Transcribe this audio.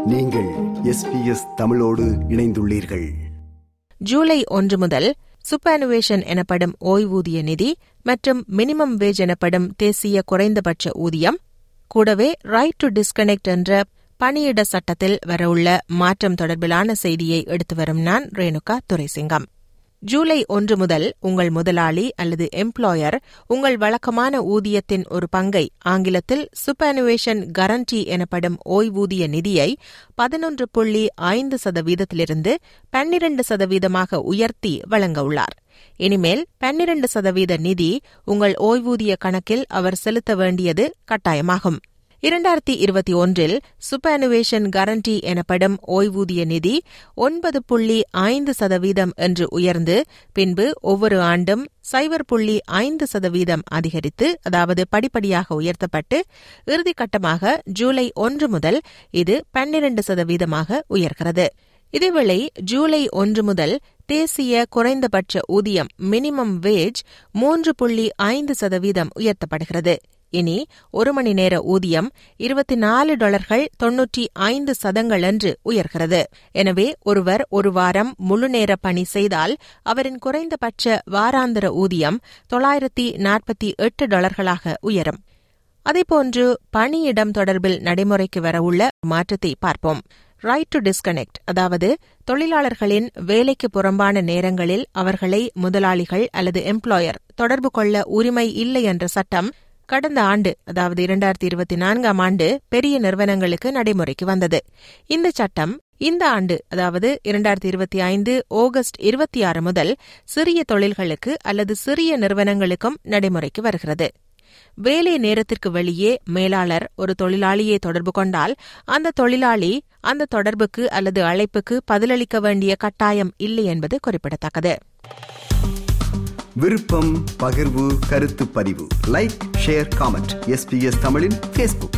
நீங்கள் எஸ்பிஎஸ் தமிழோடு இணைந்துள்ளீர்கள் ஜூலை ஒன்று முதல் சுப்பனுவேஷன் எனப்படும் ஓய்வூதிய நிதி மற்றும் மினிமம் வேஜ் எனப்படும் தேசிய குறைந்தபட்ச ஊதியம் கூடவே ரைட் டு டிஸ்கனெக்ட் என்ற பணியிட சட்டத்தில் வரவுள்ள மாற்றம் தொடர்பிலான செய்தியை எடுத்து வரும் நான் ரேணுகா துரைசிங்கம் ஜூலை ஒன்று முதல் உங்கள் முதலாளி அல்லது எம்ப்ளாயர் உங்கள் வழக்கமான ஊதியத்தின் ஒரு பங்கை ஆங்கிலத்தில் சுப்பனுவேஷன் கரண்டி எனப்படும் ஓய்வூதிய நிதியை பதினொன்று புள்ளி ஐந்து சதவீதத்திலிருந்து பன்னிரண்டு சதவீதமாக உயர்த்தி வழங்க உள்ளார் இனிமேல் பன்னிரண்டு சதவீத நிதி உங்கள் ஓய்வூதிய கணக்கில் அவர் செலுத்த வேண்டியது கட்டாயமாகும் இரண்டாயிரத்தி இருபத்தி ஒன்றில் சுப்பனுவேஷன் கரண்டி எனப்படும் ஓய்வூதிய நிதி ஒன்பது புள்ளி ஐந்து சதவீதம் என்று உயர்ந்து பின்பு ஒவ்வொரு ஆண்டும் சைபர் புள்ளி ஐந்து சதவீதம் அதிகரித்து அதாவது படிப்படியாக உயர்த்தப்பட்டு இறுதிக்கட்டமாக ஜூலை ஒன்று முதல் இது பன்னிரண்டு சதவீதமாக உயர்கிறது இதேவேளை ஜூலை ஒன்று முதல் தேசிய குறைந்தபட்ச ஊதியம் மினிமம் வேஜ் மூன்று புள்ளி ஐந்து சதவீதம் உயர்த்தப்படுகிறது இனி ஒரு மணி நேர ஊதியம் இருபத்தி நாலு டாலர்கள் தொன்னூற்றி ஐந்து சதங்கள் என்று உயர்கிறது எனவே ஒருவர் ஒரு வாரம் முழு நேர பணி செய்தால் அவரின் குறைந்தபட்ச வாராந்திர ஊதியம் தொள்ளாயிரத்தி நாற்பத்தி எட்டு டாலர்களாக உயரும் அதேபோன்று பணியிடம் தொடர்பில் நடைமுறைக்கு வரவுள்ள மாற்றத்தை பார்ப்போம் ரைட் டு டிஸ்கனெக்ட் அதாவது தொழிலாளர்களின் வேலைக்கு புறம்பான நேரங்களில் அவர்களை முதலாளிகள் அல்லது எம்ப்ளாயர் தொடர்பு கொள்ள உரிமை இல்லை என்ற சட்டம் கடந்த ஆண்டு அதாவது இரண்டாயிரத்தி இருபத்தி நான்காம் ஆண்டு பெரிய நிறுவனங்களுக்கு நடைமுறைக்கு வந்தது இந்த சட்டம் இந்த ஆண்டு அதாவது இரண்டாயிரத்தி இருபத்தி ஐந்து ஆகஸ்ட் இருபத்தி ஆறு முதல் சிறிய தொழில்களுக்கு அல்லது சிறிய நிறுவனங்களுக்கும் நடைமுறைக்கு வருகிறது வேலை நேரத்திற்கு வெளியே மேலாளர் ஒரு தொழிலாளியை தொடர்பு கொண்டால் அந்த தொழிலாளி அந்த தொடர்புக்கு அல்லது அழைப்புக்கு பதிலளிக்க வேண்டிய கட்டாயம் இல்லை என்பது குறிப்பிடத்தக்கது விருப்பம் பகிர்வு கருத்து பதிவு லைக் ஷேர் காமெண்ட் எஸ்பிஎஸ் தமிழின் ஃபேஸ்புக்